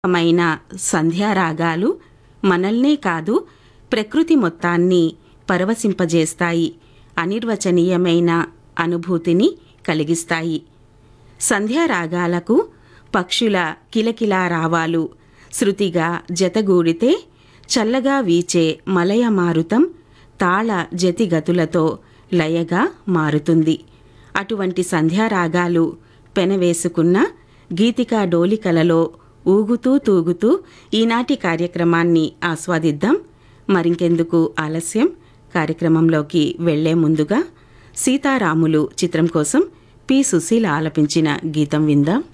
మైన సంధ్యారాగాలు మనల్నే కాదు ప్రకృతి మొత్తాన్ని పరవశింపజేస్తాయి అనిర్వచనీయమైన అనుభూతిని కలిగిస్తాయి సంధ్యారాగాలకు పక్షుల కిలకిలా రావాలు శృతిగా జతగూడితే చల్లగా వీచే మలయ మారుతం తాళ జతిగతులతో లయగా మారుతుంది అటువంటి సంధ్యారాగాలు పెనవేసుకున్న గీతికా డోలికలలో ఊగుతూ తూగుతూ ఈనాటి కార్యక్రమాన్ని ఆస్వాదిద్దాం మరింకెందుకు ఆలస్యం కార్యక్రమంలోకి వెళ్లే ముందుగా సీతారాములు చిత్రం కోసం పి సుశీల ఆలపించిన గీతం విందాం